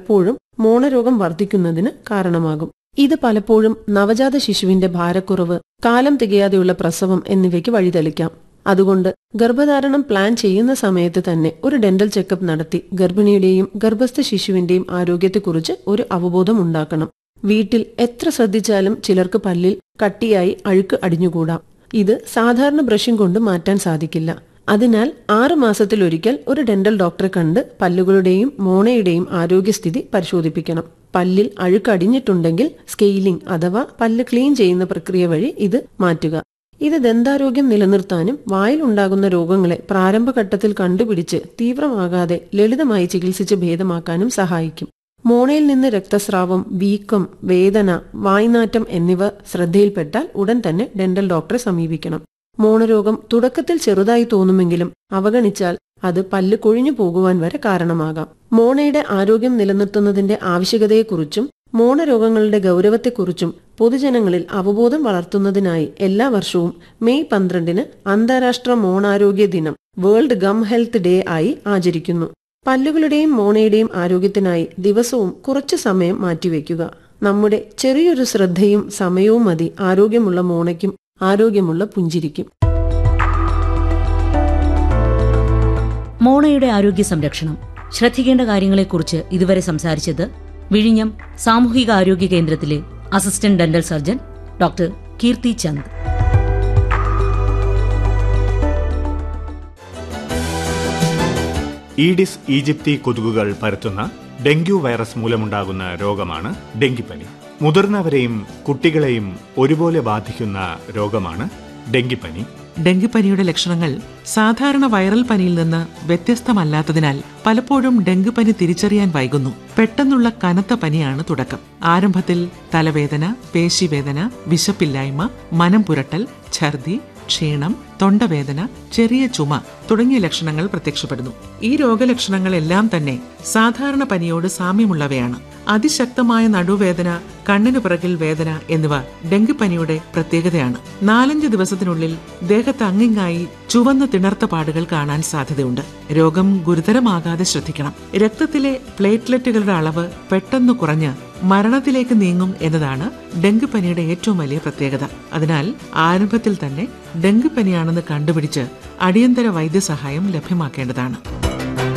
പലപ്പോഴും മോണരോഗം വർദ്ധിക്കുന്നതിന് കാരണമാകും ഇത് പലപ്പോഴും നവജാത ശിശുവിന്റെ ഭാരക്കുറവ് കാലം തികയാതെയുള്ള പ്രസവം എന്നിവയ്ക്ക് വഴിതെളിക്കാം അതുകൊണ്ട് ഗർഭധാരണം പ്ലാൻ ചെയ്യുന്ന സമയത്ത് തന്നെ ഒരു ഡെന്റൽ ചെക്കപ്പ് നടത്തി ഗർഭിണിയുടെയും ഗർഭസ്ഥ ശിശുവിന്റെയും ആരോഗ്യത്തെക്കുറിച്ച് ഒരു അവബോധം ഉണ്ടാക്കണം വീട്ടിൽ എത്ര ശ്രദ്ധിച്ചാലും ചിലർക്ക് പല്ലിൽ കട്ടിയായി അഴുക്ക് അടിഞ്ഞുകൂടാം ഇത് സാധാരണ ബ്രഷിംഗ് കൊണ്ട് മാറ്റാൻ സാധിക്കില്ല അതിനാൽ ആറ് മാസത്തിലൊരിക്കൽ ഒരു ഡെന്റൽ ഡോക്ടറെ കണ്ട് പല്ലുകളുടെയും മോണയുടെയും ആരോഗ്യസ്ഥിതി പരിശോധിപ്പിക്കണം പല്ലിൽ അഴുക്കടിഞ്ഞിട്ടുണ്ടെങ്കിൽ സ്കെയിലിംഗ് അഥവാ പല്ല് ക്ലീൻ ചെയ്യുന്ന പ്രക്രിയ വഴി ഇത് മാറ്റുക ഇത് ദന്താരോഗ്യം നിലനിർത്താനും വായിലുണ്ടാകുന്ന രോഗങ്ങളെ പ്രാരംഭഘട്ടത്തിൽ കണ്ടുപിടിച്ച് തീവ്രമാകാതെ ലളിതമായി ചികിത്സിച്ച് ഭേദമാക്കാനും സഹായിക്കും മോണയിൽ നിന്ന് രക്തസ്രാവം വീക്കം വേദന വായ്നാറ്റം എന്നിവ ശ്രദ്ധയിൽപ്പെട്ടാൽ ഉടൻ തന്നെ ഡെന്റൽ ഡോക്ടറെ സമീപിക്കണം മോണരോഗം തുടക്കത്തിൽ ചെറുതായി തോന്നുമെങ്കിലും അവഗണിച്ചാൽ അത് പല്ല് കൊഴിഞ്ഞു പോകുവാൻ വരെ കാരണമാകാം മോണയുടെ ആരോഗ്യം നിലനിർത്തുന്നതിന്റെ ആവശ്യകതയെക്കുറിച്ചും മോണരോഗങ്ങളുടെ ഗൗരവത്തെക്കുറിച്ചും പൊതുജനങ്ങളിൽ അവബോധം വളർത്തുന്നതിനായി എല്ലാ വർഷവും മെയ് പന്ത്രണ്ടിന് അന്താരാഷ്ട്ര മോണാരോഗ്യ ദിനം വേൾഡ് ഗം ഹെൽത്ത് ഡേ ആയി ആചരിക്കുന്നു പല്ലുകളുടെയും മോണയുടെയും ആരോഗ്യത്തിനായി ദിവസവും കുറച്ചു സമയം മാറ്റിവെക്കുക നമ്മുടെ ചെറിയൊരു ശ്രദ്ധയും സമയവും മതി ആരോഗ്യമുള്ള മോണയ്ക്കും ആരോഗ്യമുള്ള പുഞ്ചിരിക്കും മോണയുടെ ആരോഗ്യ സംരക്ഷണം ശ്രദ്ധിക്കേണ്ട കാര്യങ്ങളെക്കുറിച്ച് ഇതുവരെ സംസാരിച്ചത് വിഴിഞ്ഞം സാമൂഹിക ആരോഗ്യ കേന്ദ്രത്തിലെ assistant dental surgeon doctor Keerthi Chand aedes aegypti കൊതുകുകൾ പരത്തുന്ന ഡെങ്കു വൈറസ് മൂലമുണ്ടാകുന്ന രോഗമാണ് ഡെങ്കിപ്പനി മുതിർന്നവരെയും കുട്ടികളെയും ഒരുപോലെ ബാധിക്കുന്ന രോഗമാണ് ഡെങ്കിപ്പനി ഡെങ്കിപ്പനിയുടെ ലക്ഷണങ്ങൾ സാധാരണ വൈറൽ പനിയിൽ നിന്ന് വ്യത്യസ്തമല്ലാത്തതിനാൽ പലപ്പോഴും ഡെങ്കിപ്പനി തിരിച്ചറിയാൻ വൈകുന്നു പെട്ടെന്നുള്ള കനത്ത പനിയാണ് തുടക്കം ആരംഭത്തിൽ തലവേദന പേശിവേദന വിശപ്പില്ലായ്മ മനം പുരട്ടൽ ഛർദി ക്ഷീണം തൊണ്ടവേദന ചെറിയ ചുമ തുടങ്ങിയ ലക്ഷണങ്ങൾ പ്രത്യക്ഷപ്പെടുന്നു ഈ രോഗലക്ഷണങ്ങളെല്ലാം തന്നെ സാധാരണ പനിയോട് സാമ്യമുള്ളവയാണ് അതിശക്തമായ നടുവേദന കണ്ണിനു പിറകിൽ വേദന എന്നിവ ഡെങ്കിപ്പനിയുടെ പ്രത്യേകതയാണ് നാലഞ്ച് ദിവസത്തിനുള്ളിൽ ദേഹത്ത് അങ്ങിങ്ങായി ചുവന്ന തിണർത്ത പാടുകൾ കാണാൻ സാധ്യതയുണ്ട് രോഗം ഗുരുതരമാകാതെ ശ്രദ്ധിക്കണം രക്തത്തിലെ പ്ലേറ്റ്ലെറ്റുകളുടെ അളവ് പെട്ടെന്ന് കുറഞ്ഞ് മരണത്തിലേക്ക് നീങ്ങും എന്നതാണ് ഡെങ്കിപ്പനിയുടെ ഏറ്റവും വലിയ പ്രത്യേകത അതിനാൽ ആരംഭത്തിൽ തന്നെ ഡെങ്കിപ്പനിയാണെന്ന് കണ്ടുപിടിച്ച് അടിയന്തര വൈദ്യസഹായം ലഭ്യമാക്കേണ്ടതാണ്